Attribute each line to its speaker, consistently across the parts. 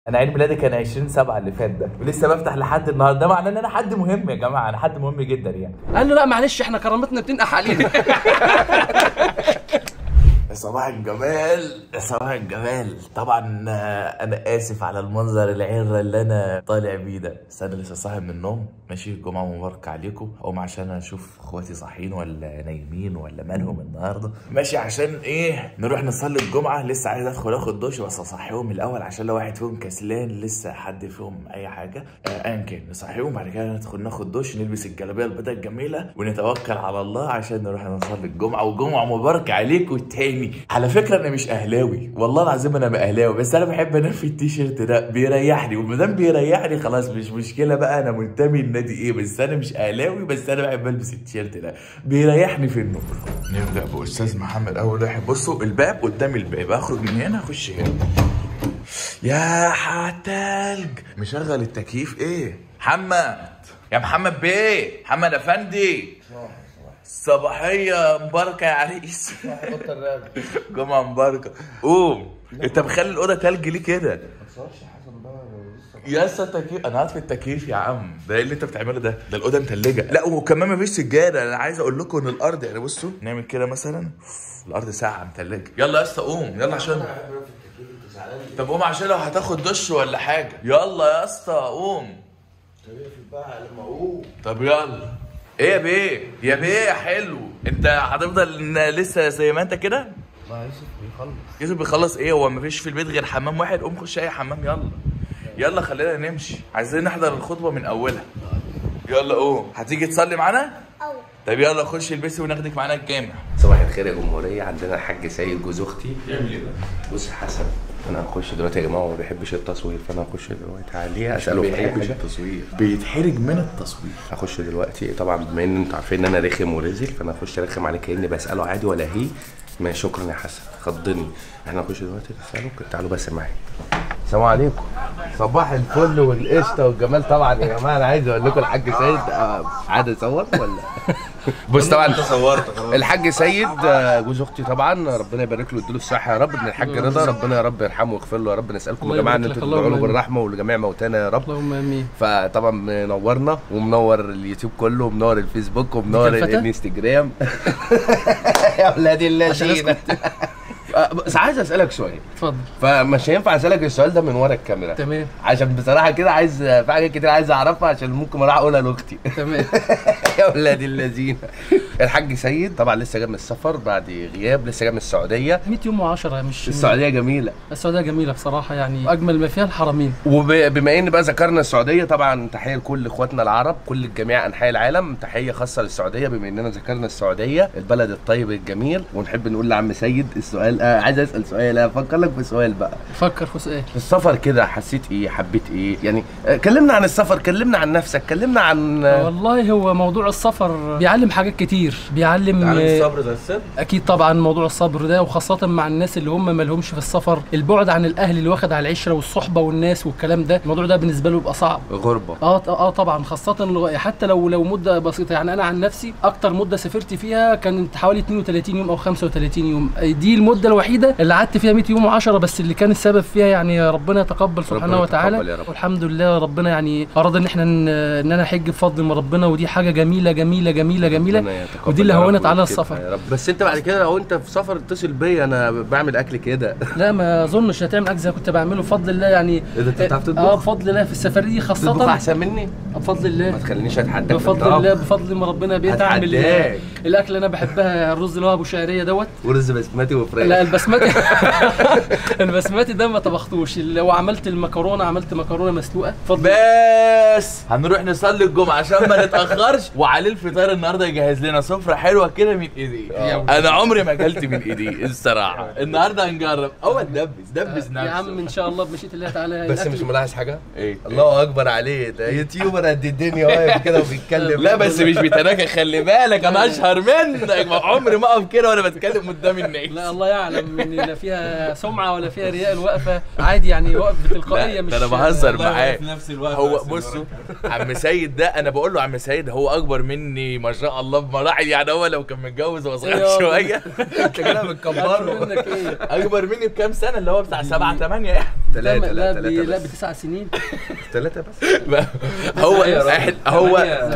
Speaker 1: انا عيد ميلادي كان 20 7 اللي فات ده ولسه بفتح لحد النهارده ده معناه ان انا حد مهم يا جماعه انا حد مهم جدا يعني
Speaker 2: قال له لا معلش احنا كرامتنا بتنقح علينا
Speaker 1: يا صباح الجمال يا صباح الجمال طبعا آه، انا اسف على المنظر العره اللي انا طالع بيه ده بس انا لسه صاحي من النوم ماشي الجمعه مباركه عليكم اقوم عشان اشوف اخواتي صاحيين ولا نايمين ولا مالهم النهارده ماشي عشان ايه نروح نصلي الجمعه لسه عايز ادخل اخد دش بس اصحيهم الاول عشان لو واحد فيهم كسلان لسه حد فيهم اي حاجه آه، ايا كان نصحيهم بعد كده ندخل ناخد دش نلبس الجلابيه البيضاء الجميله ونتوكل على الله عشان نروح نصلي الجمعه وجمعه مباركه عليكم تاني على فكره انا مش اهلاوي والله العظيم انا ما اهلاوي بس انا بحب انام في التيشيرت ده بيريحني وما دام بيريحني خلاص مش مشكله بقى انا منتمي لنادي ايه بس انا مش اهلاوي بس انا بحب البس التيشيرت ده بيريحني في النوم نبدا باستاذ محمد اول واحد بصوا الباب قدام الباب اخرج من هنا اخش هنا يا حتلج مشغل التكييف ايه محمد يا محمد بيه محمد افندي صباحية مباركة يا عريس جمعة مباركة قوم انت مخلي الأوضة تلج ليه كده؟ يا اسطى التكييف انا قاعد في التكييف يا عم ده ايه اللي انت بتعمله ده؟ ده الأوضة متلجة لا وكمان مفيش سجادة انا عايز اقول لكم ان الأرض يعني بصوا نعمل كده مثلا الأرض ساعة متلجة يلا يا اسطى قوم يلا عشان طب قوم عشان لو هتاخد دش ولا حاجة يلا يا اسطى قوم طب يلا ايه يا بيه يا بيه يا حلو انت هتفضل إن لسه زي ما انت كده
Speaker 3: ما يوسف بيخلص
Speaker 1: يوسف بيخلص ايه هو مفيش في البيت غير حمام واحد قوم خش اي حمام يلا يلا خلينا نمشي عايزين نحضر الخطبه من اولها يلا قوم هتيجي تصلي معانا طب يلا خش البسي وناخدك معانا الجامع
Speaker 3: صباح الخير يا جمهوريه عندنا الحاج سيد جوز اختي يعمل ايه بص يا حسن انا هخش دلوقتي يا جماعه هو ما بيحبش التصوير فانا هخش دلوقتي عليه اساله في اي حاجه
Speaker 1: التصوير بيتحرج من التصوير
Speaker 3: هخش دلوقتي طبعا بما ان انتوا عارفين ان انا رخم ورزل فانا هخش ارخم عليه كاني بساله عادي ولا هي ما شكرا يا حسن خضني احنا هنخش دلوقتي نساله تعالوا بس معايا السلام عليكم صباح الفل والقشطه والجمال طبعا يا جماعه انا عايز اقول لكم الحاج سيد آه، عاد اصور ولا بص طبعا الحاج سيد آه، جوز اختي طبعا ربنا يبارك له ويديله الصحه يا رب ابن الحاج رضا ربنا يا رب يرحمه ويغفر له يا رب نسالكم يا
Speaker 2: الله
Speaker 3: جماعه ان
Speaker 2: يبارك لك،
Speaker 3: انتوا تدعوا له
Speaker 2: اللهم آمين.
Speaker 3: بالرحمه ولجميع موتانا يا رب
Speaker 2: اللهم امين
Speaker 3: فطبعا منورنا ومنور اليوتيوب كله ومنور الفيسبوك ومنور
Speaker 2: دي كلفتة؟
Speaker 3: الانستجرام يا ولاد اللذين بس عايز اسالك سؤال
Speaker 2: اتفضل
Speaker 3: فمش هينفع اسالك السؤال ده من ورا الكاميرا
Speaker 2: تمام
Speaker 3: عشان بصراحه كده عايز في حاجات كتير عايز اعرفها عشان ممكن اروح اقولها لاختي
Speaker 2: تمام
Speaker 3: يا ولاد اللذين الحاج سيد طبعا لسه جاي من السفر بعد غياب لسه جاي من السعوديه
Speaker 2: 100 يوم و10 مش
Speaker 3: السعوديه جميله
Speaker 2: السعوديه جميله بصراحه يعني اجمل ما فيها الحرمين
Speaker 3: وبما ان بقى ذكرنا السعوديه طبعا تحيه لكل اخواتنا العرب كل جميع انحاء العالم تحيه خاصه للسعوديه بما اننا ذكرنا السعوديه البلد الطيب الجميل ونحب نقول لعم سيد السؤال آه عايز اسال سؤال افكر لك في سؤال بقى
Speaker 2: فكر في سؤال
Speaker 3: في السفر كده حسيت ايه حبيت ايه يعني آه كلمنا عن السفر كلمنا عن نفسك كلمنا عن آه
Speaker 2: والله هو موضوع السفر بيعلم حاجات كتير بيعلم
Speaker 1: الصبر ده السر
Speaker 2: اكيد طبعا موضوع الصبر ده وخاصه مع الناس اللي هم ما لهمش في السفر البعد عن الاهل اللي واخد على العشره والصحبه والناس والكلام ده الموضوع ده بالنسبه له بيبقى صعب
Speaker 3: غربه
Speaker 2: اه اه طبعا خاصه لو- حتى لو لو مده بسيطه يعني انا عن نفسي اكتر مده سافرت فيها كانت حوالي 32 يوم او 35 يوم دي المده الوحيده اللي قعدت فيها 100 يوم و10 بس اللي كان السبب فيها يعني ربنا يتقبل سبحانه
Speaker 3: ربنا
Speaker 2: وتعالى
Speaker 3: يتقبل يا رب.
Speaker 2: والحمد لله ربنا يعني اراد ان احنا ن- ان انا احج بفضل من ربنا ودي حاجه جميله جميله جميله جميله
Speaker 3: ربنا يتقبل
Speaker 2: ودي اللي
Speaker 3: يا رب
Speaker 2: هونت على
Speaker 3: ويكتبها
Speaker 2: السفر
Speaker 3: يا رب. بس انت بعد كده لو انت في سفر اتصل بيا انا بعمل اكل كده
Speaker 2: لا ما اظنش هتعمل اجزاء كنت بعمله بفضل الله يعني
Speaker 3: ايه ده انت بتعرف تطبخ؟
Speaker 2: اه بفضل الله في السفريه دي
Speaker 3: تطبخ
Speaker 2: خاصه
Speaker 3: احسن مني
Speaker 2: بفضل الله
Speaker 3: ما تخلينيش اتحداك
Speaker 2: بفضل
Speaker 3: بالطبخ.
Speaker 2: الله بفضل ما ربنا بيتعمل
Speaker 3: هتحداك.
Speaker 2: الاكل اللي انا بحبها الرز اللي هو ابو شعريه دوت
Speaker 3: ورز بسمتي وفراخ
Speaker 2: لا البسمتي البسمتي ده ما طبختوش لو عملت المكرونه عملت مكرونه مسلوقه بفضل
Speaker 1: بس هنروح نصلي الجمعه عشان ما نتاخرش وعليه الفطار النهارده يجهز لنا سفره حلوه كده من ايديه انا عمري ما اكلت من ايديه الصراحه النهارده هنجرب اول دبس دبس نفسه
Speaker 2: يا عم ان شاء الله بمشيئه الله تعالى
Speaker 3: بس
Speaker 2: الأكل-
Speaker 3: مش ملاحظ حاجه
Speaker 1: ايه
Speaker 3: الله اكبر عليه ده يوتيوبر قد الدنيا واقف كده وبيتكلم
Speaker 1: لا بس مش بتناكى خلي بالك انا اشهر ازهر منك ما عمري ما اقف كده وانا بتكلم قدام الناس
Speaker 2: لا الله يعلم ان لا فيها سمعه ولا فيها رياء الوقفه عادي يعني وقف بتلقائيه
Speaker 1: لا،
Speaker 2: مش
Speaker 1: ده انا بهزر
Speaker 4: والله
Speaker 1: معاه
Speaker 4: في نفس الوقت
Speaker 1: هو
Speaker 4: بس
Speaker 1: بصوا عم سيد ده انا بقول له عم سيد هو اكبر مني ما شاء الله بمراحل يعني هو لو كان متجوز وهو صغير
Speaker 2: يا
Speaker 1: شويه
Speaker 4: انت كده
Speaker 2: أكبر
Speaker 4: بتكبره
Speaker 2: منك ايه
Speaker 1: اكبر مني بكام سنه اللي هو بتاع سبعة ثمانية يعني
Speaker 2: لا
Speaker 3: ثلاثة
Speaker 2: لا
Speaker 3: لا
Speaker 2: بي- لا
Speaker 3: ثلاثة بس
Speaker 2: بتسع سنين
Speaker 3: ثلاثة بس
Speaker 1: هو
Speaker 4: يا راجل.
Speaker 1: إحنا هو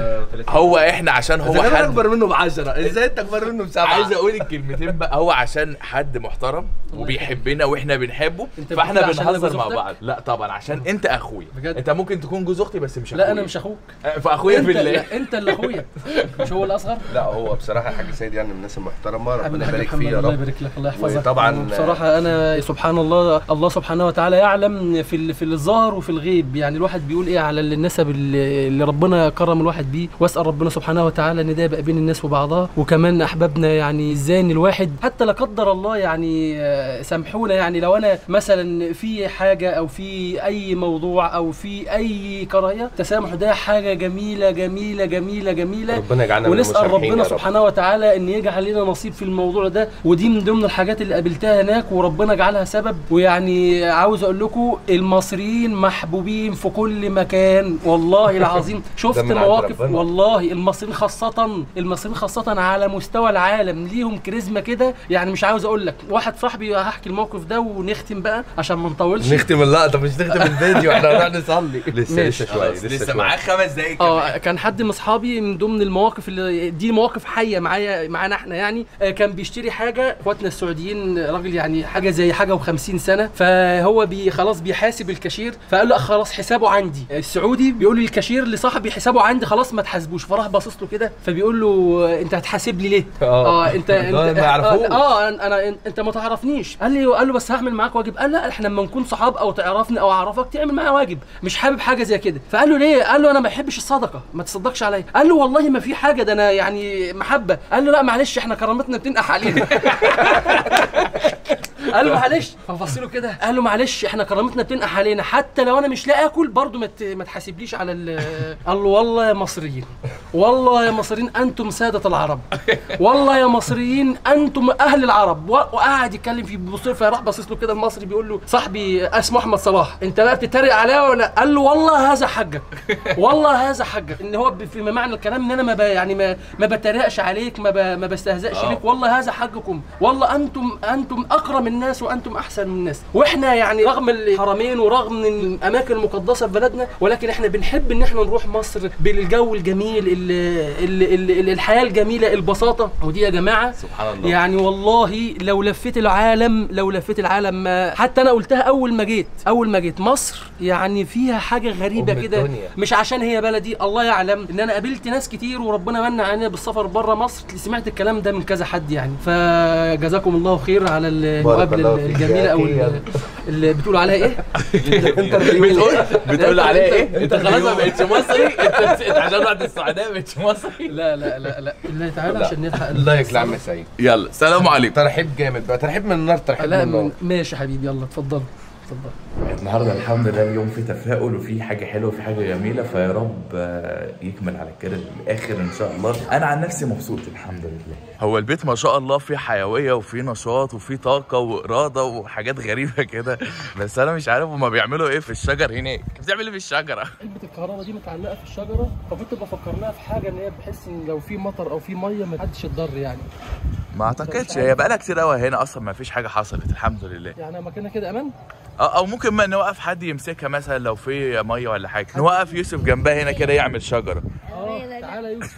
Speaker 1: هو احنا عشان هو
Speaker 4: هو
Speaker 1: حد
Speaker 4: اكبر منه ب 10 ازاي انت اكبر منه بسبعه
Speaker 1: عايز اقول الكلمتين بقى هو عشان حد محترم وبيحبنا واحنا بنحبه
Speaker 2: أنت
Speaker 1: فاحنا
Speaker 2: بتقول عشان أنا
Speaker 1: بنهزر
Speaker 2: جوز
Speaker 1: مع
Speaker 2: أختك؟
Speaker 1: بعض لا طبعا عشان انت اخويا
Speaker 2: بجد؟
Speaker 1: انت ممكن تكون جوز اختي بس مش
Speaker 2: لا
Speaker 1: اخويا
Speaker 2: انا مش اخوك
Speaker 1: فاخويا
Speaker 2: انت
Speaker 1: في الله
Speaker 2: لا انت اللي اخويا مش هو الاصغر
Speaker 3: لا هو بصراحة الحاج سيد يعني من الناس المحترمة
Speaker 2: حبيبي
Speaker 3: ربنا
Speaker 2: الحاج
Speaker 3: يبارك
Speaker 2: محمد
Speaker 3: فيه يا
Speaker 2: الله
Speaker 3: رب
Speaker 2: يبارك لك الله يحفظك
Speaker 3: وطبعاً-
Speaker 2: بصراحة أنا سبحان الله الله سبحانه وتعالى يعلم في ال- في الظاهر وفي الغيب يعني الواحد بيقول إيه على النسب اللي اللي ربنا كرم الواحد بيه وأسأل ربنا سبحانه وتعالى إن ده يبقى بين الناس وبعضها وكمان أحبابنا يعني إزاي إن الواحد حتى لا قدر الله يعني آه، سامحونا يعني لو أنا مثلا في حاجة أو في أي موضوع أو في أي كراهية تسامح ده حاجة جميلة جميلة جميلة جميلة
Speaker 3: ربنا يجعلنا من
Speaker 2: ونسال
Speaker 3: المسامحين
Speaker 2: ربنا
Speaker 3: يا رب.
Speaker 2: سبحانه وتعالى ان يجعل لنا نصيب في الموضوع ده ودي من ضمن الحاجات اللي قابلتها هناك وربنا جعلها سبب ويعني عاوز اقول لكم المصريين محبوبين في كل مكان والله العظيم شفت
Speaker 3: من عند
Speaker 2: مواقف
Speaker 3: ربنا.
Speaker 2: والله المصريين خاصه المصريين خاصه على مستوى العالم ليهم كاريزما كده يعني مش عاوز اقول لك واحد صاحبي هحكي الموقف ده ونختم بقى عشان ما نطولش
Speaker 4: نختم اللقطه مش نختم الفيديو احنا هنروح نصلي
Speaker 3: لسه
Speaker 2: ماشي.
Speaker 3: لسه شوية
Speaker 1: خلاص لسه
Speaker 3: شوية.
Speaker 1: معاك خمس دقايق كمان.
Speaker 2: اه كان حد من اصحابي من ضمن المواقف اللي دي مواقف حيه معايا معانا احنا يعني آه، كان بيشتري حاجه اخواتنا السعوديين راجل يعني حاجه زي حاجه و50 سنه فهو بي خلاص بيحاسب الكاشير فقال له خلاص حسابه عندي السعودي بيقول للكاشير لصاحبي حسابه عندي خلاص ما تحاسبوش فراح باصص له كده فبيقول له آه، انت هتحاسب لي ليه؟
Speaker 4: اه.
Speaker 2: انت
Speaker 4: ده
Speaker 2: انت
Speaker 4: ما يعرفوش.
Speaker 2: اه انا انا انت ما تعرفنيش قال لي قال له بس هعمل معاك واجب قال لا احنا لما نكون صحاب او تعرفني او اعرفك تعمل معايا واجب مش حابب حاجه زي كده فقال له ليه قال له انا ما بحبش الصدقه ما تصدقش عليا قال له والله ما في حاجه ده انا يعني محبه قال له لا معلش احنا كرامتنا بتنقح علينا قال له معلش فبص له كده قال له معلش احنا كرامتنا بتنقح علينا حتى لو انا مش لاقي اكل برضه ما ت- ما تحاسبليش على ال- قال له والله يا مصريين والله يا مصريين انتم ساده العرب والله يا مصريين انتم اهل العرب و- وقعد يتكلم فيه بيبص له فراح باصص له كده المصري بيقول له صاحبي اسمه احمد صلاح انت بقى بتتريق عليا ولا قال له والله هذا حقك والله هذا حقك ان هو ب- في معنى الكلام ان انا ما ب- يعني ما ما بتريقش عليك ما ب- ما بستهزئش
Speaker 1: آه.
Speaker 2: بيك والله هذا حقكم والله انتم انتم اكرم الناس وانتم احسن الناس واحنا يعني رغم الحرمين ورغم الاماكن المقدسه في بلدنا ولكن احنا بنحب ان احنا نروح مصر بالجو الجميل ال ال ال ال الحياه الجميله البساطه ودي يا جماعه
Speaker 1: سبحان الله
Speaker 2: يعني والله لو لفيت العالم لو لفيت العالم ما- حتى انا قلتها اول ما جيت اول ما جيت مصر يعني فيها حاجه غريبه
Speaker 4: أم
Speaker 2: كده
Speaker 4: الدنيا.
Speaker 2: مش عشان هي بلدي الله يعلم ان انا قابلت ناس كتير وربنا من علينا بالسفر بره مصر سمعت الكلام ده من كذا حد يعني فجزاكم الله خير على المقابله
Speaker 3: الله فيك
Speaker 2: الجميله
Speaker 3: يا
Speaker 2: او
Speaker 3: أخي.
Speaker 2: ال- اللي بتقولوا عليها ايه
Speaker 1: بتقول بتقول عليها ايه؟ انت
Speaker 4: انت
Speaker 1: خلاص ما بقتش مصري انت نسيت عشان رحت السعوديه ما بقتش مصري
Speaker 2: لا لا لا لا الله تعالى عشان نلحق
Speaker 3: الله يكلم عم سيد
Speaker 1: يلا سلام عليكم
Speaker 3: ترحيب جامد بقى ترحيب من النار ترحيب من
Speaker 2: لا
Speaker 3: النار
Speaker 2: من- ماشي يا حبيبي يلا اتفضل اتفضل
Speaker 1: النهارده الحمد لله اليوم فيه تفاؤل وفيه حاجه حلوه وفيه حاجه جميله فيا رب آه، يكمل على كده للاخر ان شاء الله انا عن نفسي مبسوط الحمد لله هو البيت ما شاء الله فيه حيويه وفيه نشاط وفيه طاقه واراده وحاجات غريبه كده بس انا مش عارف هما بيعملوا ايه في الشجر هناك بتعمل ايه في الشجره
Speaker 2: علبة الكهرباء دي متعلقة في الشجرة فكنت بفكر لها في حاجة ان هي بحس ان لو في مطر او في مية ما حدش يتضر يعني
Speaker 1: ما اعتقدش هي بقالها كتير قوي هنا اصلا ما فيش حاجه حصلت الحمد لله
Speaker 2: يعني مكانها كده امان
Speaker 1: أو- او ممكن ما نوقف حد يمسكها مثلا لو في ميه ولا حاجه نوقف يوسف جنبها هنا كده يعمل شجره
Speaker 2: اه تعالى يا يوسف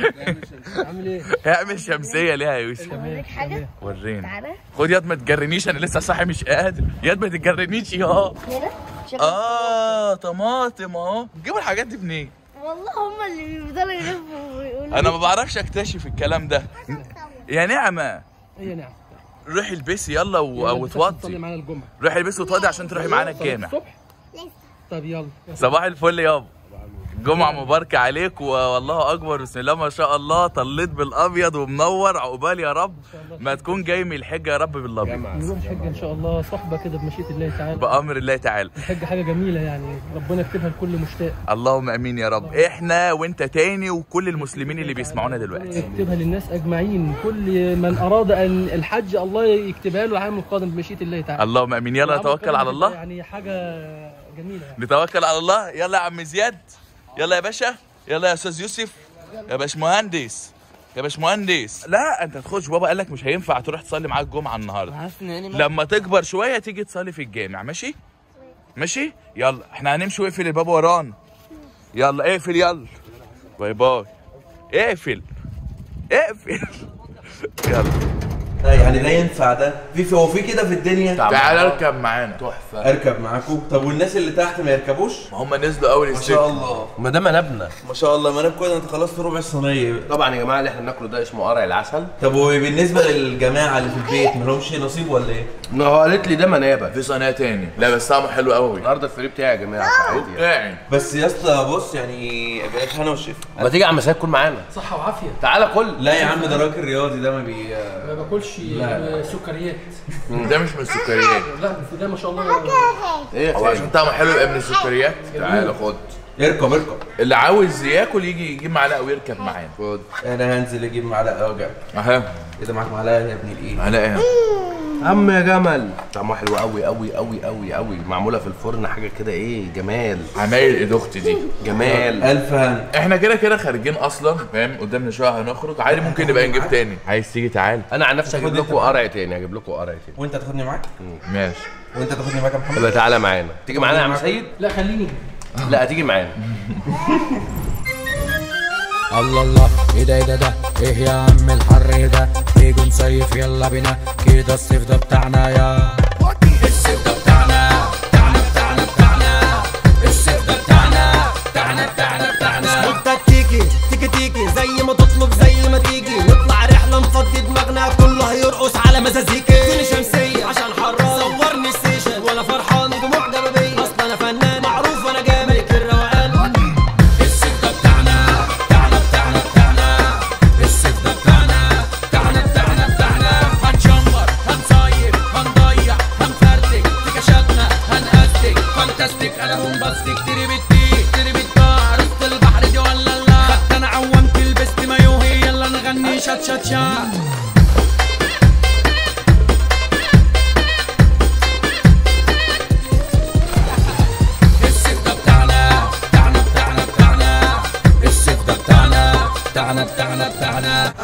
Speaker 2: عامل ايه؟
Speaker 1: يعمل شمسيه ليها يا يوسف
Speaker 5: اوريك حاجه
Speaker 1: ورينا
Speaker 5: تعالى
Speaker 1: خد ياد ما تجرنيش انا لسه صاحي مش قادر ياد ما تجرنيش يا
Speaker 5: هنا شوف
Speaker 1: اه طماطم اهو جيبوا الحاجات دي منين
Speaker 5: والله هم اللي بيفضلوا يلفوا ويقولوا
Speaker 1: انا ما بعرفش اكتشف الكلام ده يا نعمه
Speaker 2: هي نعم
Speaker 1: روحي البسي يلا و-
Speaker 2: يلا بس تصلي
Speaker 1: وتوضي
Speaker 2: معانا الجمعة
Speaker 1: روحي البسي وتوضي عشان تروحي معانا
Speaker 2: صليت
Speaker 1: الجامع
Speaker 2: الصبح؟ طب يلا
Speaker 1: صباح الفل يابا جمعة مباركة عليك والله أكبر بسم الله ما شاء الله طليت بالأبيض ومنور عقبال يا رب ما تكون جاي من الحجة يا رب بالأبيض
Speaker 2: نروح حجه ان شاء الله صحبه كده بمشيئه الله تعالى
Speaker 1: بأمر الله تعالى
Speaker 2: الحجه حاجه جميله يعني ربنا يكتبها لكل مشتاق
Speaker 1: اللهم امين يا رب احنا وانت تاني وكل المسلمين اللي بيسمعونا دلوقتي
Speaker 2: يكتبها للناس اجمعين كل من اراد ان الحج الله يكتبها له العام القادم بمشيئه الله تعالى
Speaker 1: اللهم امين يلا
Speaker 2: العام
Speaker 1: نتوكل
Speaker 2: القادم
Speaker 1: على الله
Speaker 2: يعني حاجه جميله يعني
Speaker 1: نتوكل على الله يلا يا عم زياد يلا يا باشا يلا يا استاذ يوسف يا باشمهندس يا باشمهندس لا انت تخش بابا قال لك مش هينفع تروح تصلي معاك الجمعه النهارده لما تكبر شويه تيجي تصلي في الجامع ماشي ماشي يلا احنا هنمشي واقفل الباب ورانا يلا اقفل يلا باي باي اقفل اقفل يلا
Speaker 6: يعني ده ينفع ده في في هو في كده في الدنيا
Speaker 1: تعال اركب معانا
Speaker 6: اركب معاكم طب والناس اللي تحت ما يركبوش
Speaker 1: ما هم نزلوا اول
Speaker 6: ما
Speaker 1: السكه
Speaker 6: شاء الله
Speaker 3: ما ده منابنا
Speaker 6: ما شاء الله ما انا كده انت خلصت ربع الصينيه
Speaker 3: طبعا يا جماعه اللي احنا بناكله ده اسمه قرع العسل
Speaker 6: طب وبالنسبه للجماعه اللي في البيت ما لهمش نصيب ولا ايه؟
Speaker 3: ما هو قالت لي ده منابه
Speaker 1: في صينيه تاني لا بس طعمه حلو قوي
Speaker 3: النهارده الفري بتاعي يا جماعه عادي يعني.
Speaker 1: بتاعي
Speaker 6: بس يا اسطى بص يعني بقيت هنا والشفا
Speaker 3: ما تيجي يا عم سيد كل معانا
Speaker 2: صحه وعافيه
Speaker 3: تعالى كل
Speaker 6: لا يا عم ده راجل رياضي ده ما بي
Speaker 2: ما باكلش سكريات
Speaker 1: ده مش من السكريات
Speaker 2: لا في ده ما شاء الله
Speaker 3: ايه
Speaker 1: هو عشان طعمه حلو يبقى من السكريات تعالى خد
Speaker 6: اركب اركب
Speaker 1: اللي عاوز ياكل يجي يجيب معلقه ويركب معانا
Speaker 3: خد
Speaker 6: انا هنزل اجيب معلقه وارجع
Speaker 1: اها
Speaker 6: ايه ده معاك معلقه يا ابني الايه؟
Speaker 1: معلقه ايه
Speaker 3: عم يا جمل طعمها حلو قوي قوي قوي قوي قوي معموله في الفرن حاجه كده ايه جمال
Speaker 1: عمايل ايد اختي دي
Speaker 3: جمال
Speaker 6: الف هن
Speaker 1: احنا كده كده خارجين اصلا فاهم قدامنا شويه هنخرج عادي ممكن نبقى نجيب تاني عايز تيجي تعال
Speaker 3: انا عن نفسي هجيب
Speaker 6: خد
Speaker 3: لكم
Speaker 6: انت.
Speaker 3: قرع تاني هجيب لكم قرع تاني
Speaker 6: وانت تاخدني معاك؟
Speaker 1: ماشي
Speaker 6: وانت تاخدني معاك يا محمد؟
Speaker 3: يبقى تعالى معانا تيجي معانا يا عم سيد
Speaker 2: لا خليني
Speaker 3: لا هتيجي معانا
Speaker 7: الله الله ايه ده ايه ده ده ايه يا عم الحر ده تيجوا نصيف يلا بينا كده الصيف ده بتاعنا يا الصيف ده بتاعنا بتاعنا بتاعنا بتاعنا الصيف ده بتاعنا بتاعنا بتاعنا بتاعنا
Speaker 8: انت تيجي تيجي تيجي زي ما تطلب زي ما تيجي نطلع رحله نفضي دماغنا كله هيرقص على مزازيكي دنيا شمسيه عشان حرام صورني ستيشن وانا فرحان دموع جبابيه اصل انا فنان معروف وانا جاي ملك الروقان
Speaker 7: الصيف ده بتاعنا بتاعنا بتاعنا بتاعنا الصيف ده بتاعنا بتاعنا بتاعنا بتاعنا هنشمر هنصيف هنضيع هنفرتك في كشاتنا هنأستك فانتاستيك انا بومباستيك تربتي تربت عرفت البحر دي ولا لا خدت انا عومت لبست مايو يلا نغني شات شات شات الصيف ده بتاعنا بتاعنا بتاعنا بتاعنا الصيف ده بتاعنا بتاعنا بتاعنا بتاعنا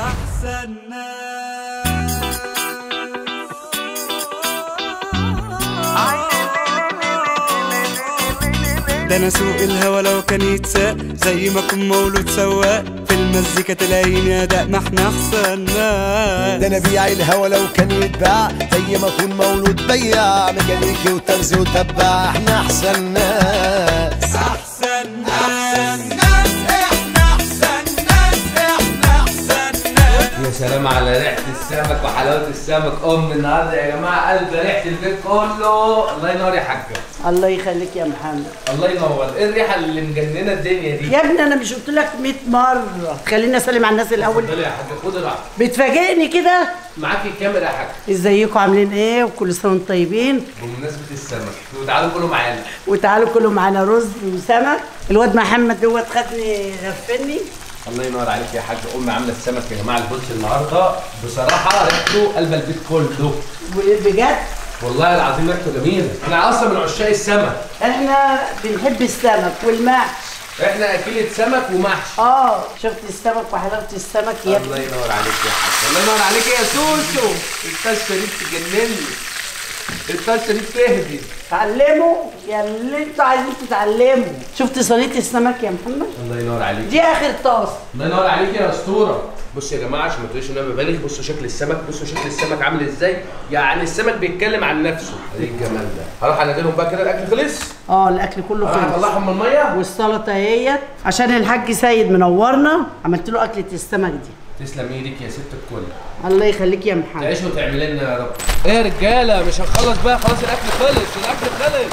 Speaker 8: ده انا سوق الهوا لو كان يتساق زي ما اكون مولود سواق في المزيكا تلاقيني اداء ما احنا احسن ناس
Speaker 9: ده انا بيع الهوا لو كان يتباع زي ما اكون مولود بياع ميكانيكي وترزي وتباع احنا احسن ناس
Speaker 8: احسن ناس احنا احسن ناس احنا احسن ناس
Speaker 4: يا سلام على ريحه السمك وحلاوه السمك ام النهارده يا جماعه قلب ريحه البيت كله الله ينور يا حاجه
Speaker 10: الله يخليك يا محمد
Speaker 4: الله ينور ايه الريحه اللي مجننه الدنيا دي
Speaker 10: يا ابني انا مش قلت لك 100 مره خليني اسلم على الناس الاول
Speaker 4: اتفضلي يا حاجه خد راحتك
Speaker 10: بتفاجئني كده
Speaker 4: معاكي الكاميرا يا حاجه
Speaker 10: ازيكم عاملين ايه وكل سنه وانتم طيبين
Speaker 4: بمناسبه السمك وتعالوا كلوا معانا
Speaker 10: وتعالوا كلوا معانا رز وسمك الواد محمد دوت خدني غفلني
Speaker 3: الله ينور عليك يا حاج امي عامله السمك يا جماعه البولت النهارده بصراحه ريحته قلب البيت كله
Speaker 10: بجد
Speaker 4: والله العظيم ريحته جميله احنا اصلا من عشاق السمك
Speaker 10: احنا بنحب السمك والمحشي
Speaker 4: احنا اكيله سمك ومحشي
Speaker 10: اه شفت السمك وحلاوه السمك يا
Speaker 3: الله
Speaker 10: ابني
Speaker 3: ينور عليك يا حاج
Speaker 4: الله ينور عليك يا سوسو الطشه دي بتجنني الطشه دي بتهدي
Speaker 10: اتعلموا يا اللي انتوا عايزين تتعلموا شفت صينيه السمك يا محمد
Speaker 3: الله ينور عليك
Speaker 10: دي اخر طاسه
Speaker 4: الله ينور عليك يا اسطوره
Speaker 3: بصوا يا جماعه عشان ما تقولوش ان انا ببالغ بصوا شكل السمك بصوا شكل السمك عامل ازاي يعني السمك بيتكلم عن نفسه ايه الجمال ده هروح انادلهم بقى كده الاكل خلص
Speaker 10: اه الاكل كله
Speaker 3: هروح
Speaker 10: خلص
Speaker 3: اطلعهم من الميه
Speaker 10: والسلطه اهيت عشان الحاج سيد منورنا عملت له اكله السمك دي
Speaker 3: تسلم ايدك يا ست الكل
Speaker 10: الله يخليك يا محمد
Speaker 3: تعيش وتعمل لنا يا رب ايه يا رجاله مش هنخلص بقى خلاص الاكل خلص الاكل خلص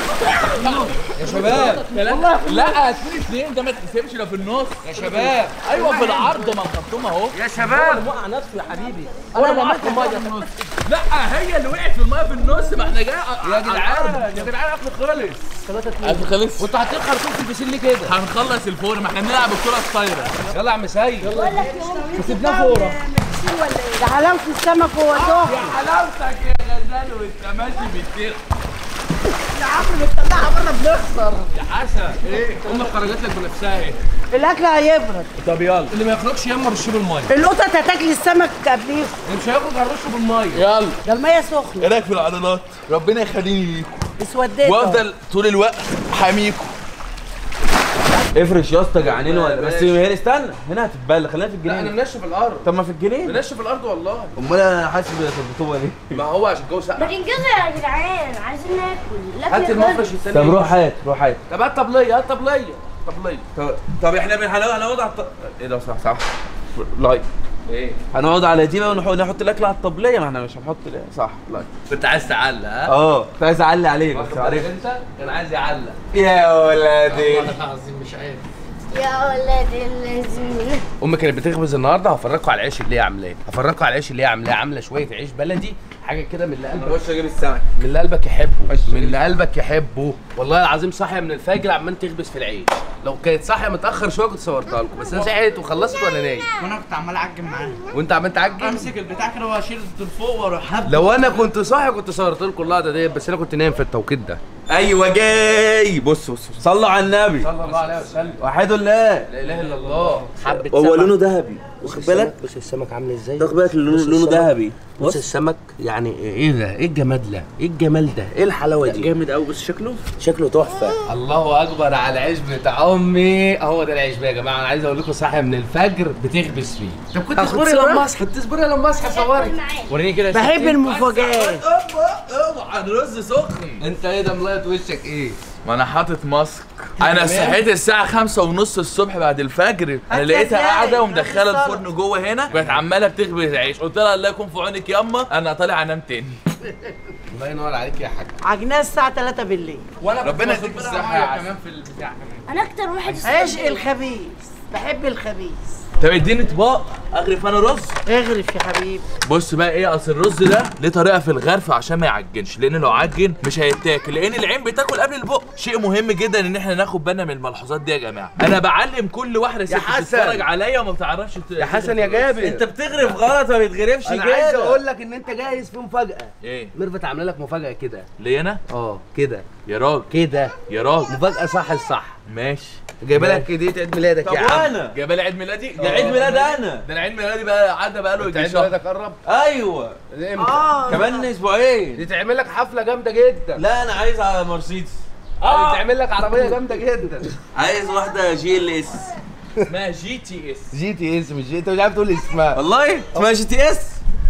Speaker 3: يا شباب
Speaker 1: لا هتفرق اتنين ده ما تحسبش لو في النص
Speaker 3: يا شباب
Speaker 1: ايوه في العرض ما مخطوم اهو
Speaker 3: يا شباب
Speaker 2: وقع نفسه يا حبيبي
Speaker 1: انا معاك الميه في النص لا هي اللي وقعت في الميه في النص ما احنا جاي
Speaker 3: يا جدعان يا جدعان الاكل خلص
Speaker 1: اكل خلص
Speaker 3: وانتوا هتلقوا خرطوم في البسين ليه كده
Speaker 1: هنخلص الفور ما احنا بنلعب الكره الطايره
Speaker 3: يلا يا عم سيد
Speaker 2: سيبناه فورة
Speaker 10: ده حلاوه السمك هو سخن
Speaker 1: حلاوتك يا غزال وانت ماشي بالتير
Speaker 10: يا عم بنطلعها بره بنخسر
Speaker 3: يا حسن ايه امك خرجت لك بنفسها ايه
Speaker 10: الاكل هيبرد
Speaker 3: طب يلا اللي ما يخرجش يما رشه بالميه
Speaker 10: القطط هتاكل السمك قبليكم
Speaker 3: اللي مش هيخرج هنرشه بالميه
Speaker 1: يلا
Speaker 10: ده الميه سخنه
Speaker 1: ايه رايك في العضلات ربنا يخليني ليكم
Speaker 10: اسودت
Speaker 1: وافضل طول الوقت حاميكم
Speaker 6: افرش يا اسطى جعانين ولا بس هنا استنى هنا هتتبل خلينا في
Speaker 3: لا انا
Speaker 6: الجنينه
Speaker 3: منشف الارض
Speaker 6: طب ما في الجنينه
Speaker 3: منشف الارض والله
Speaker 6: امال انا حاسس بالرطوبه ليه
Speaker 3: ما هو عشان الجو ساقع
Speaker 5: بتنجزوا يا جدعان عايزين ناكل
Speaker 3: هات المفرش التاني
Speaker 6: طب روح هات روح هات
Speaker 3: طب هات طبليه هات طبليه طبليه
Speaker 6: طب, طب احنا بن- هنقعد هنقعد على الط... ايه ده صح صح
Speaker 3: لايك ايه
Speaker 6: هنقعد على دي بقى ونحط نحط الاكل على الطبليه ما احنا مش هنحط صح لايك
Speaker 1: كنت عايز تعلق ها
Speaker 6: اه كنت عايز اعلي عليك بس
Speaker 3: واخد
Speaker 6: عارف
Speaker 3: بالك انت كان عايز يعلق
Speaker 6: يا ولادي
Speaker 2: العظيم مش عارف
Speaker 5: يا ولاد الذين
Speaker 3: امي كانت بتخبز النهارده هفرجكم على العيش اللي هي عاملاه هفرجكم على العيش اللي هي عاملاه عامله شويه عيش بلدي حاجه كده من اللي قلبك
Speaker 6: خش اجيب السمك
Speaker 3: من اللي قلبك يحبه من اللي قلبك يحبه والله العظيم صاحيه من الفجر عمال تخبز في العيش لو كانت صاحيه متاخر شويه كنت صورتها لكم بس انا صحيت وخلصت وانا نايم
Speaker 10: وانا كنت عمال اعجن معاها
Speaker 3: وانت عمال تعجن
Speaker 10: امسك البتاع كده واشيل لفوق واروح هب
Speaker 3: لو انا كنت صاحي كنت صورت لكم اللقطه ديت بس انا كنت نايم في التوقيت ده
Speaker 6: ايوه جاي بص بص بص. صلوا على النبي
Speaker 3: صلى الله عليه وسلم
Speaker 6: وحيد الله
Speaker 3: لا اله الا الله حبه
Speaker 6: هو لونه ذهبي واخد بالك
Speaker 3: بص السمك عامل ازاي
Speaker 6: واخد بالك لونه
Speaker 3: بص
Speaker 6: لونه
Speaker 3: السمك.
Speaker 6: ذهبي
Speaker 3: بص السمك يعني ايه ده ايه الجمال ده ايه الجمال ده ايه الحلاوه دي
Speaker 6: جامد قوي بص شكله
Speaker 3: شكله تحفه الله اكبر على العيش بتاع امي هو ده العيش بقى يا جماعه انا عايز اقول لكم صاحيه من الفجر بتخبز فيه طب كنت اصبري لما اصحى كنت اصبري لما اصحى صوري وريني كده يا
Speaker 10: بحب
Speaker 3: ستي.
Speaker 10: المفاجآت
Speaker 1: اوعى الرز سخن
Speaker 3: انت ايه ده ملايط وشك ايه
Speaker 1: ما انا حاطط ماسك انا صحيت الساعة خمسة ونص الصبح بعد الفجر انا
Speaker 10: هات
Speaker 1: لقيتها
Speaker 10: ازاي؟
Speaker 1: قاعدة
Speaker 10: هات
Speaker 1: ومدخلة
Speaker 10: السلطة.
Speaker 1: الفرن جوه هنا بقت عمالة بتخبز عيش قلت لها الله يكون في عونك ياما انا طالع انام تاني
Speaker 3: الله ينور عليك يا حاج
Speaker 10: عجناه الساعه 3 بالليل
Speaker 3: وانا
Speaker 1: ربنا يديك الصحة يا عسل.
Speaker 3: كمان في البتاع كمان
Speaker 5: انا اكتر واحد
Speaker 10: عشق الخبيث بحب الخبيث
Speaker 1: طب اديني طباق اغرف انا رز
Speaker 10: اغرف يا حبيبي
Speaker 1: بص بقى ايه اصل الرز ده ليه طريقه في الغرف عشان ما يعجنش لان لو عجن مش هيتاكل لان العين بتاكل قبل البق شيء مهم جدا ان احنا ناخد بالنا من الملحوظات دي يا جماعه انا بعلم كل واحده ست
Speaker 6: حسن.
Speaker 1: تتفرج عليا وما بتعرفش ت-
Speaker 3: يا حسن يا جابر
Speaker 6: انت بتغرف غلط ما بيتغرفش
Speaker 3: انا
Speaker 6: كده
Speaker 3: عايز اقول لك ان انت جاهز في مفاجاه
Speaker 1: ايه
Speaker 3: ميرفت عامله لك مفاجاه كده
Speaker 1: ليه انا
Speaker 3: اه كده
Speaker 1: يا راجل
Speaker 3: كده
Speaker 1: يا راجل
Speaker 3: مفاجاه صح الصح
Speaker 1: ماشي
Speaker 3: جايبه لك هديه عيد ميلادك
Speaker 6: طب
Speaker 3: يا عم
Speaker 6: وانا
Speaker 1: جايبه لي عيد ميلادي
Speaker 6: ده عيد ميلاد انا
Speaker 1: ده انا عيد ميلادي بقى عدى بقى له
Speaker 3: انت
Speaker 1: يجي
Speaker 3: عيد
Speaker 1: شهر
Speaker 3: ميلادك قرب
Speaker 6: ايوه
Speaker 3: امتى
Speaker 10: اه
Speaker 6: كمان اسبوعين
Speaker 3: دي تعمل لك حفله جامده جدا
Speaker 6: لا انا عايز على مرسيدس
Speaker 3: اه تعمل لك عربيه جامده جدا
Speaker 6: عايز واحده جي ال اس
Speaker 1: اسمها جي تي اس
Speaker 3: جي تي اس مش جي انت مش عارف تقول اسمها
Speaker 6: والله اسمها جي تي اس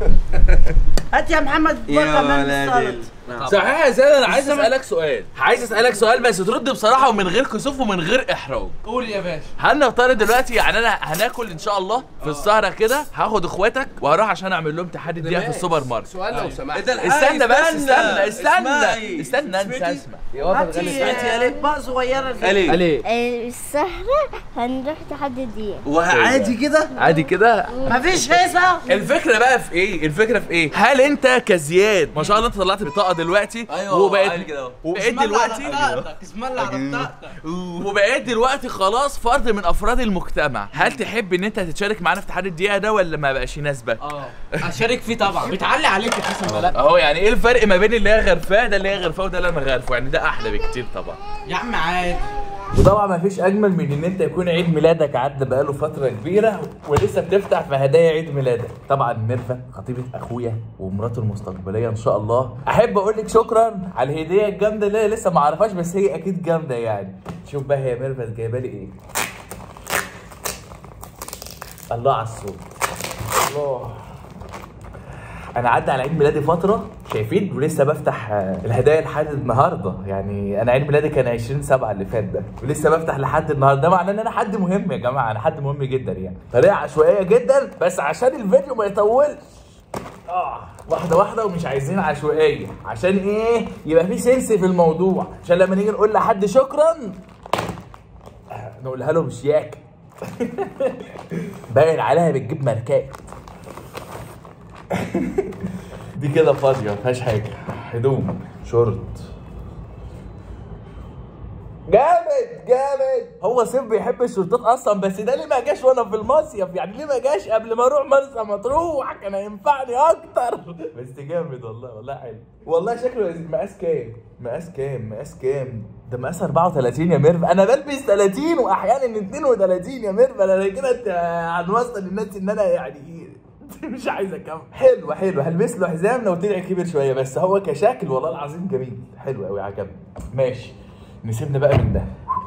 Speaker 10: هات يا محمد بقى كمان بالسلطه
Speaker 1: صحيح يا زياد انا عايز اسالك سؤال عايز اسالك سؤال بس ترد بصراحه ومن غير كسوف ومن غير احراج
Speaker 2: قول يا باشا
Speaker 1: هل نفترض دلوقتي يعني انا هناكل ان شاء الله في السهره كده هاخد اخواتك وهروح عشان اعمل لهم تحدي دقيقه في السوبر ماركت
Speaker 3: سؤال لو سمحت
Speaker 1: استنى بس استنى استنى
Speaker 6: اسمعي.
Speaker 1: استنى انت
Speaker 6: اسمعي.
Speaker 1: اسمع
Speaker 3: يا وطن
Speaker 10: هاتي
Speaker 3: غني
Speaker 10: اطباق صغيره دي
Speaker 6: قال ايه
Speaker 3: قال ايه
Speaker 5: آه، السهرة هنروح تحدي الدقيقة
Speaker 6: وعادي كده
Speaker 1: عادي كده
Speaker 10: مفيش هيصه
Speaker 1: الفكره بقى في ايه الفكره في ايه هل انت كزياد ما شاء الله انت طلعت بطاقه دلوقتي
Speaker 6: ايوه
Speaker 1: وبقيت
Speaker 6: عادي كده اهو.
Speaker 1: وبقيت دلوقتي
Speaker 10: اسم الله على بطاقتك
Speaker 1: وبقيت دلوقتي خلاص فرد من افراد المجتمع هل تحب ان انت تتشارك معانا في تحدي الدقيقه ده ولا ما بقاش يناسبك
Speaker 2: اه اشارك فيه طبعا بتعلي عليك يا حسن ولا لا
Speaker 1: اهو يعني ايه الفرق ما بين اللي هي غرفاه ده اللي هي غرفاه وده اللي انا غرفه يعني ده احلى بكتير طبعا
Speaker 2: يا عم عادي
Speaker 1: وطبعا ما فيش اجمل من ان انت يكون عيد ميلادك عدى بقاله فتره كبيره ولسه بتفتح في هدايا عيد ميلادك طبعا ميرفت خطيبه اخويا ومراته المستقبليه ان شاء الله احب اقول لك شكرا على الهديه الجامده اللي أنا لسه ما اعرفهاش بس هي اكيد جامده يعني شوف بقى هي ميرفت جايبه لي ايه الله على الصوت الله انا عدى على عيد ميلادي فتره شايفين ولسه بفتح آه، الهدايا لحد النهارده يعني انا عيد ميلادي كان 20 7 اللي فات ده ولسه بفتح لحد النهارده ده معناه ان انا حد مهم يا جماعه انا حد مهم جدا يعني طريقه عشوائيه جدا بس عشان الفيديو ما يطولش اه واحده واحده ومش عايزين عشوائيه عشان ايه يبقى في سنس في الموضوع عشان لما نيجي نقول لحد شكرا آه، نقولها له بشياكه باين عليها بتجيب ماركات دي كده فاضيه ما فيهاش حاجه هدوم شورت جامد جامد هو سيف بيحب الشورتات اصلا بس ده ليه ما جاش وانا في المصيف يعني ليه ما جاش قبل ما اروح مرسى مطروح كان هينفعني اكتر بس جامد والله والله حلو والله شكله لذيذ. مقاس كام مقاس كام مقاس كام ده مقاس 34 يا ميرف انا بلبس 30 واحيانا 32 يا ميرف انا كده انت هنوصل للناس ان انا يعني مش عايز اكمل حلو حلو هلبس له حزام لو طلع كبر شويه بس هو كشكل والله العظيم جميل حلو قوي عجبني ماشي نسيبنا بقى من ده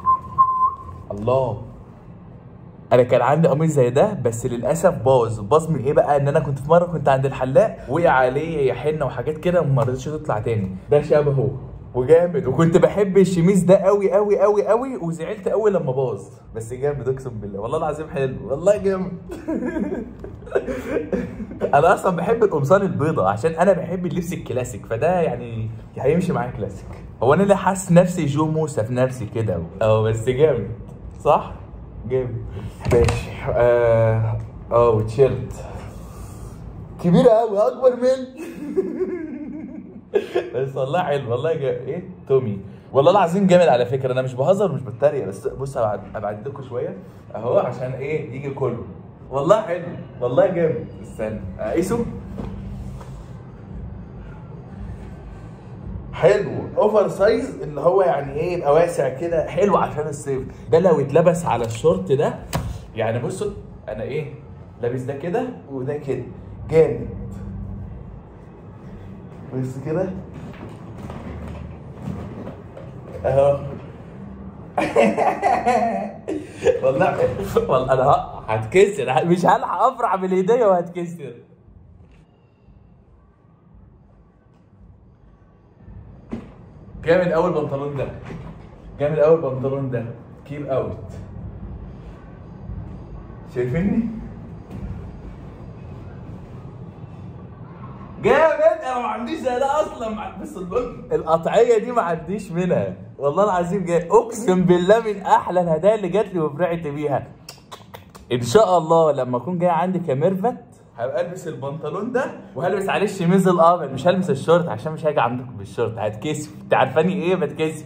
Speaker 1: الله انا كان عندي قميص زي ده بس للاسف باظ باظ من ايه بقى ان انا كنت في مره كنت عند الحلاق وقع عليه حنه وحاجات كده وما رضيتش تطلع تاني ده شبهه وجامد وكنت بحب الشميس ده قوي قوي قوي قوي وزعلت قوي لما باظ بس جامد اقسم بالله والله العظيم حلو والله جامد انا اصلا بحب القمصان البيضة عشان انا بحب اللبس الكلاسيك فده يعني هيمشي معايا كلاسيك هو انا اللي حاسس نفسي جو موسى في نفسي كده اه بس جامد صح جامد ماشي اه اه وتيشيرت كبيرة قوي اكبر من بس والله حلو والله جا... ايه تومي والله العظيم جامد على فكره انا مش بهزر ومش بتريق بس بص ابعد ابعد لكم شويه اهو عشان ايه يجي كله والله حلو والله جامد استنى اقيسه حلو اوفر سايز اللي هو يعني ايه يبقى واسع كده حلو عشان الصيف ده لو اتلبس على الشورت ده يعني بصوا انا ايه لابس ده كده وده كده جامد بس كده اهو والله والله انا ه- هتكسر مش هلحق افرح بالهديه وهتكسر جامد قوي البنطلون ده جامد قوي البنطلون ده كيب اوت شايفيني جامد انا ما عنديش زي ده اصلا مع- بس البن- القطعيه دي ما عنديش منها والله العظيم جاي اقسم بالله من احلى الهدايا اللي جات لي وفرحت بيها ان شاء الله لما اكون جاي عندي كميرفت هبقى البس البنطلون ده وهلبس عليه الشميز الابيض مش هلبس الشورت عشان مش هاجي عندكم بالشورت هتكسف انت عارفاني ايه بتكسف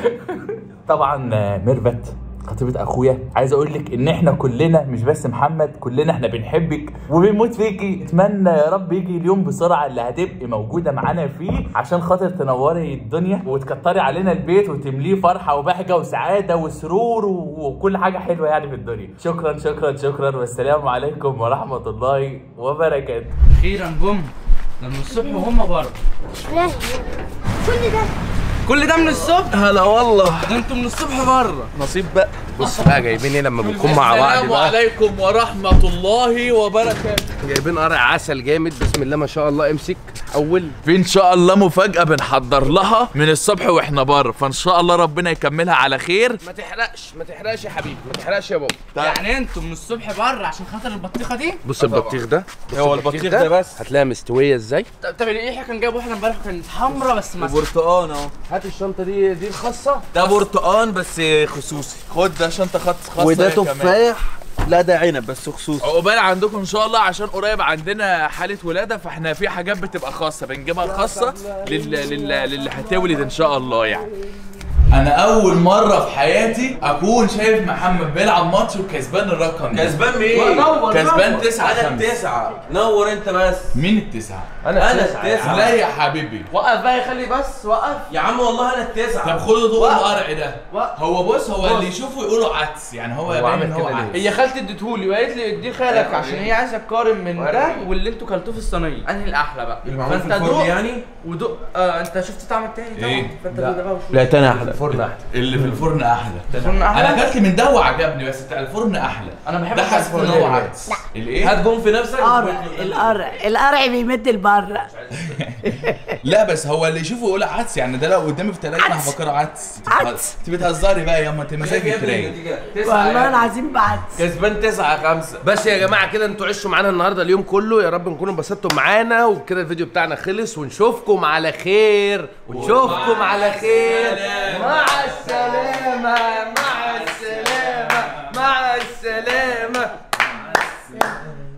Speaker 1: طبعا آه، ميرفت خطيبة اخويا عايز اقول لك ان احنا كلنا مش بس محمد كلنا احنا بنحبك وبنموت فيكي اتمنى يا رب يجي اليوم بسرعه اللي هتبقي موجوده معانا فيه عشان خاطر تنوري الدنيا وتكتري علينا البيت وتمليه فرحه وبهجه وسعاده وسرور و- وكل حاجه حلوه يعني في الدنيا شكرا شكرا شكرا والسلام عليكم ورحمه الله وبركاته
Speaker 4: اخيرا جم ده من الصبح وهم بره
Speaker 5: مش فاهم كل ده
Speaker 4: كل ده من الصبح
Speaker 3: هلا والله
Speaker 4: ده انتوا من الصبح بره
Speaker 3: نصيب بقى بص بقى جايبين ايه لما بنكون مع بعض
Speaker 1: السلام
Speaker 3: بقى
Speaker 1: عليكم ورحمه الله وبركاته
Speaker 3: جايبين قرع عسل جامد بسم الله ما شاء الله امسك اول
Speaker 1: في ان شاء الله مفاجاه بنحضر لها من الصبح واحنا بره فان شاء الله ربنا يكملها على خير
Speaker 3: ما تحرقش ما تحرقش يا حبيبي ما تحرقش يا بابا
Speaker 4: يعني انتوا من الصبح بره عشان خاطر البطيخه دي
Speaker 3: بص البطيخ ده بص
Speaker 6: هو البطيخ ده بس.
Speaker 3: هتلاقيها مستويه ازاي
Speaker 4: طب طب ايه كان جايب واحده امبارح كانت حمرا بس ما
Speaker 6: برتقان اهو
Speaker 3: هات الشنطه دي دي الخاصه
Speaker 6: ده برتقان بس خصوصي
Speaker 1: خد ده عشان تخط خاصه
Speaker 6: وده
Speaker 1: يا كمان.
Speaker 6: تفاح لا ده عنب بس خصوصي
Speaker 1: عقبال عندكم ان شاء الله عشان قريب عندنا حاله ولاده فاحنا في حاجات بتبقى خاصه بنجيبها خاصه لل... لل... للي هتولد ان شاء الله يعني انا اول مره في حياتي اكون شايف محمد بيلعب ماتش وكسبان الرقم ده
Speaker 6: كسبان مين؟
Speaker 1: كسبان تسعة
Speaker 6: انا
Speaker 1: خمسة
Speaker 6: التسعة نور انت بس
Speaker 1: مين التسعة؟
Speaker 6: انا التسعة
Speaker 1: لا يا حبيبي
Speaker 4: وقف بقى خلي بس وقف
Speaker 6: يا عم والله انا التسعة
Speaker 1: طب خدوا ضوء
Speaker 4: وقف.
Speaker 1: القرع ده
Speaker 4: وقف.
Speaker 1: هو بص هو
Speaker 4: بص.
Speaker 1: اللي يشوفه يقولوا عدس يعني هو
Speaker 3: هو
Speaker 1: باين
Speaker 3: عامل
Speaker 1: ان هو
Speaker 3: كده ليه؟
Speaker 1: عدس
Speaker 4: هي خالتي اديتهولي وقالت لي اديه خالك عشان هي عايزه تقارن من ده واللي انتوا كلتوه في الصينيه انهي الاحلى بقى
Speaker 6: المعمول في
Speaker 4: فانت
Speaker 6: الفرن
Speaker 4: دوق
Speaker 6: يعني؟
Speaker 4: ودوق آه انت شفت طعم التاني طبعا
Speaker 1: إيه؟
Speaker 4: فانت دوق ده بقى وشوف
Speaker 6: لا تاني احلى
Speaker 3: الفرن احلى
Speaker 1: اللي في الفرن احلى
Speaker 6: الفرن أحلى؟
Speaker 1: انا اكلت من ده وعجبني بس بتاع الفرن احلى
Speaker 6: انا بحب
Speaker 1: ده
Speaker 6: بتاع
Speaker 1: حاسس ان
Speaker 6: الفرن
Speaker 1: هو
Speaker 6: ده.
Speaker 1: عدس الايه
Speaker 6: هات جون في نفسك
Speaker 10: قرع القرع القرع بيمد لبره
Speaker 1: لا بس هو اللي يشوفه يقول عدس يعني ده لو قدامي في تلاجة انا هفكره عدس
Speaker 10: عدس.
Speaker 1: انت بتهزري بقى يا اما انت مزاجك رايق
Speaker 10: والله العظيم بعدس
Speaker 3: كسبان 9 5 بس يا جماعه كده انتوا عشتوا معانا النهارده اليوم كله يا رب نكونوا انبسطتوا معانا وبكده الفيديو بتاعنا خلص ونشوفكم على خير ونشوفكم على خير مع السلامه مع